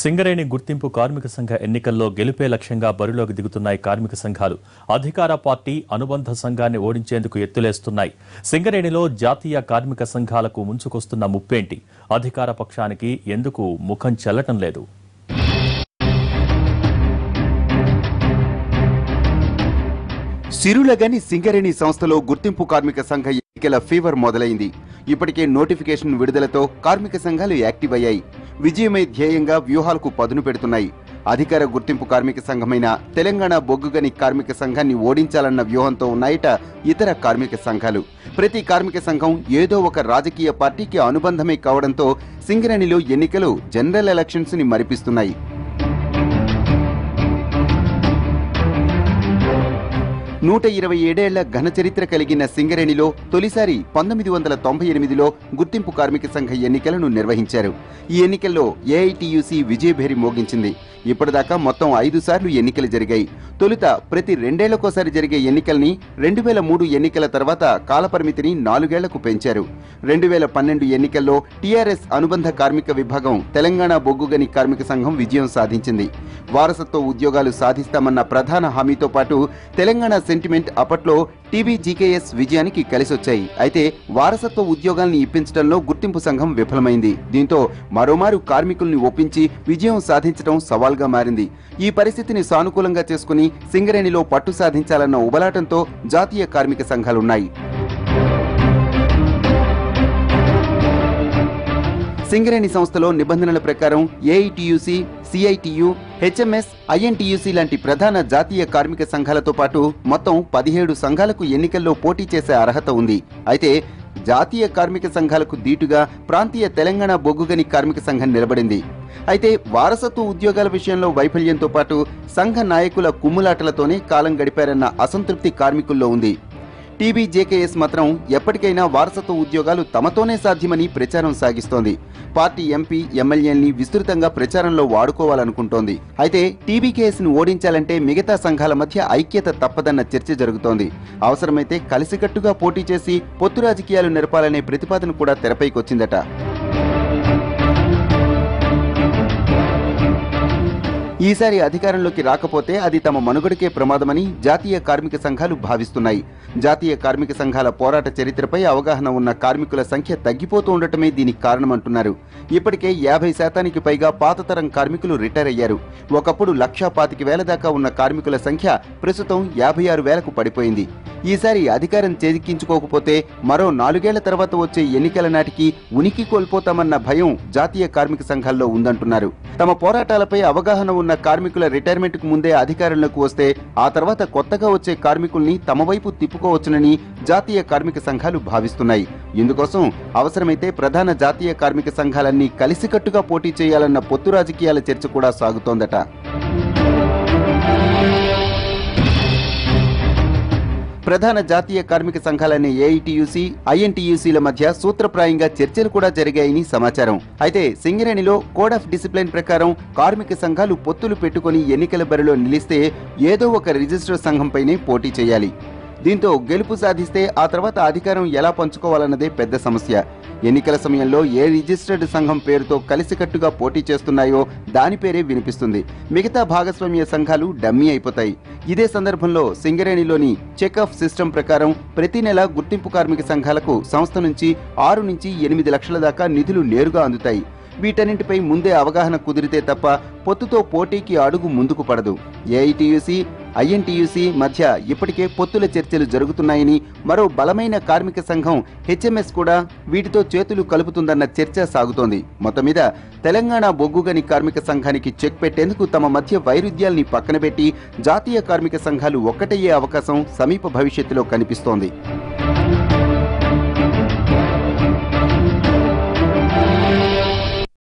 సింగరేణి గుర్తింపు కార్మిక సంఘ ఎన్నికల్లో గెలుపే లక్ష్యంగా బరిలోకి దిగుతున్నాయి కార్మిక సంఘాలు అధికార పార్టీ అనుబంధ సంఘాన్ని ఓడించేందుకు ఎత్తులేస్తున్నాయి సింగరేణిలో జాతీయ కార్మిక సంఘాలకు ముంచుకొస్తున్న ముప్పేంటి అధికార పక్షానికి ఎందుకు ముఖం చెల్లటం లేదు సిరులగని సింగరేణి సంస్థలో గుర్తింపు కార్మిక సంఘ ఎన్నికల ఫీవర్ మొదలైంది ఇప్పటికే నోటిఫికేషన్ విడుదలతో కార్మిక సంఘాలు యాక్టివ్ అయ్యాయి విజయమే ధ్యేయంగా వ్యూహాలకు పదును పెడుతున్నాయి అధికార గుర్తింపు కార్మిక సంఘమైన తెలంగాణ బొగ్గుగని కార్మిక సంఘాన్ని ఓడించాలన్న వ్యూహంతో ఉన్నాయట ఇతర కార్మిక సంఘాలు ప్రతి కార్మిక సంఘం ఏదో ఒక రాజకీయ పార్టీకి అనుబంధమే కావడంతో సింగరేణిలో ఎన్నికలు జనరల్ ఎలక్షన్స్ ని మరిపిస్తున్నాయి నూట ఇరవై ఏడేళ్ల ఘన చరిత్ర కలిగిన సింగరేణిలో తొలిసారి పంతొమ్మిది వందల తొంభై ఎనిమిదిలో గుర్తింపు కార్మిక సంఘ ఎన్నికలను నిర్వహించారు ఈ ఎన్నికల్లో ఏఐటియుసి విజయభేరి మోగించింది ఇప్పటిదాకా మొత్తం ఐదు సార్లు ఎన్నికలు జరిగాయి తొలుత ప్రతి రెండేళ్లకోసారి జరిగే ఎన్నికల్ని రెండు వేల మూడు ఎన్నికల తర్వాత కాలపరిమితిని నాలుగేళ్లకు పెంచారు రెండు వేల పన్నెండు ఎన్నికల్లో టీఆర్ఎస్ అనుబంధ కార్మిక విభాగం తెలంగాణ బొగ్గుగని కార్మిక సంఘం విజయం సాధించింది వారసత్వ ఉద్యోగాలు సాధిస్తామన్న ప్రధాన హామీతో పాటు తెలంగాణ సెంటిమెంట్ అప్పట్లో టీబీజీకేఎస్ విజయానికి కలిసొచ్చాయి అయితే వారసత్వ ఉద్యోగాల్ని ఇప్పించడంలో గుర్తింపు సంఘం విఫలమైంది దీంతో మరోమారు కార్మికుల్ని ఒప్పించి విజయం సాధించడం సవాల్గా మారింది ఈ పరిస్థితిని సానుకూలంగా చేసుకుని సింగరేణిలో పట్టు సాధించాలన్న ఉబలాటంతో జాతీయ కార్మిక సంఘాలున్నాయి సింగరేణి సంస్థలో నిబంధనల ప్రకారం ఏఐటియుసి సిఐటియు హెచ్ఎంఎస్ ఐఎన్టీయూసీ లాంటి ప్రధాన జాతీయ కార్మిక సంఘాలతో పాటు మొత్తం పదిహేడు సంఘాలకు ఎన్నికల్లో పోటీ చేసే అర్హత ఉంది అయితే జాతీయ కార్మిక సంఘాలకు దీటుగా ప్రాంతీయ తెలంగాణ బొగ్గుగని కార్మిక సంఘం నిలబడింది అయితే వారసత్వ ఉద్యోగాల విషయంలో వైఫల్యంతో పాటు సంఘ నాయకుల కుమ్ములాటలతోనే కాలం గడిపారన్న అసంతృప్తి కార్మికుల్లో ఉంది టీబీజేకేఎస్ మాత్రం ఎప్పటికైనా వారసత్వ ఉద్యోగాలు తమతోనే సాధ్యమని ప్రచారం సాగిస్తోంది పార్టీ ఎంపీ ఎమ్మెల్యేల్ని విస్తృతంగా ప్రచారంలో వాడుకోవాలనుకుంటోంది అయితే టీబీకేఎస్ ను ఓడించాలంటే మిగతా సంఘాల మధ్య ఐక్యత తప్పదన్న చర్చ జరుగుతోంది అవసరమైతే కలిసికట్టుగా పోటీ చేసి పొత్తు రాజకీయాలు నెరపాలనే ప్రతిపాదన కూడా తెరపైకొచ్చిందట ఈసారి అధికారంలోకి రాకపోతే అది తమ మనుగడకే ప్రమాదమని జాతీయ కార్మిక సంఘాలు భావిస్తున్నాయి జాతీయ కార్మిక సంఘాల పోరాట చరిత్రపై అవగాహన ఉన్న కార్మికుల సంఖ్య తగ్గిపోతూ ఉండటమే దీనికి కారణమంటున్నారు ఇప్పటికే యాభై శాతానికి పైగా పాతతరం కార్మికులు రిటైర్ అయ్యారు ఒకప్పుడు లక్షా పాతిక వేల దాకా ఉన్న కార్మికుల సంఖ్య ప్రస్తుతం యాభై ఆరు వేలకు పడిపోయింది ఈసారి అధికారం చేజిక్కించుకోకపోతే మరో నాలుగేళ్ల తర్వాత వచ్చే ఎన్నికల నాటికి ఉనికి కోల్పోతామన్న భయం జాతీయ కార్మిక సంఘాల్లో ఉందంటున్నారు తమ పోరాటాలపై అవగాహన ఉన్న కార్మికుల రిటైర్మెంట్ కు ముందే అధికారంలోకి వస్తే ఆ తర్వాత కొత్తగా వచ్చే కార్మికుల్ని తమ వైపు తిప్పుకోవచ్చునని జాతీయ కార్మిక సంఘాలు భావిస్తున్నాయి ఇందుకోసం అవసరమైతే ప్రధాన జాతీయ కార్మిక సంఘాలన్నీ కలిసికట్టుగా పోటీ చేయాలన్న పొత్తు రాజకీయాల చర్చ కూడా సాగుతోందట ప్రధాన జాతీయ కార్మిక సంఘాలైన ఏఐటియుసి ఐఎన్టీయూసీల మధ్య సూత్రప్రాయంగా చర్చలు కూడా జరిగాయని సమాచారం అయితే సింగరేణిలో కోడ్ ఆఫ్ డిసిప్లిన్ ప్రకారం కార్మిక సంఘాలు పొత్తులు పెట్టుకుని ఎన్నికల బరిలో నిలిస్తే ఏదో ఒక రిజిస్టర్ సంఘంపైనే పోటీ చేయాలి దీంతో గెలుపు సాధిస్తే ఆ తర్వాత అధికారం ఎలా పంచుకోవాలన్నదే పెద్ద సమస్య ఎన్నికల సమయంలో ఏ రిజిస్టర్డ్ సంఘం పేరుతో కలిసికట్టుగా పోటీ చేస్తున్నాయో దాని పేరే వినిపిస్తుంది మిగతా భాగస్వామ్య సంఘాలు డమ్మీ అయిపోతాయి ఇదే సందర్భంలో సింగరేణిలోని చెక్ ఆఫ్ సిస్టమ్ ప్రకారం ప్రతి నెల గుర్తింపు కార్మిక సంఘాలకు సంస్థ నుంచి ఆరు నుంచి ఎనిమిది లక్షల దాకా నిధులు నేరుగా అందుతాయి వీటన్నింటిపై ముందే అవగాహన కుదిరితే తప్ప పొత్తుతో పోటీకి అడుగు ముందుకు పడదు ఏఐటియుసి ఐఎన్టీయూసీ మధ్య ఇప్పటికే పొత్తుల చర్చలు జరుగుతున్నాయని మరో బలమైన కార్మిక సంఘం హెచ్ఎంఎస్ కూడా వీటితో చేతులు కలుపుతుందన్న చర్చ సాగుతోంది మొత్తం మీద తెలంగాణ బొగ్గుగని కార్మిక సంఘానికి చెక్ పెట్టేందుకు తమ మధ్య వైరుధ్యాల్ని పక్కన పెట్టి జాతీయ కార్మిక సంఘాలు ఒక్కటయ్యే అవకాశం సమీప భవిష్యత్తులో కనిపిస్తోంది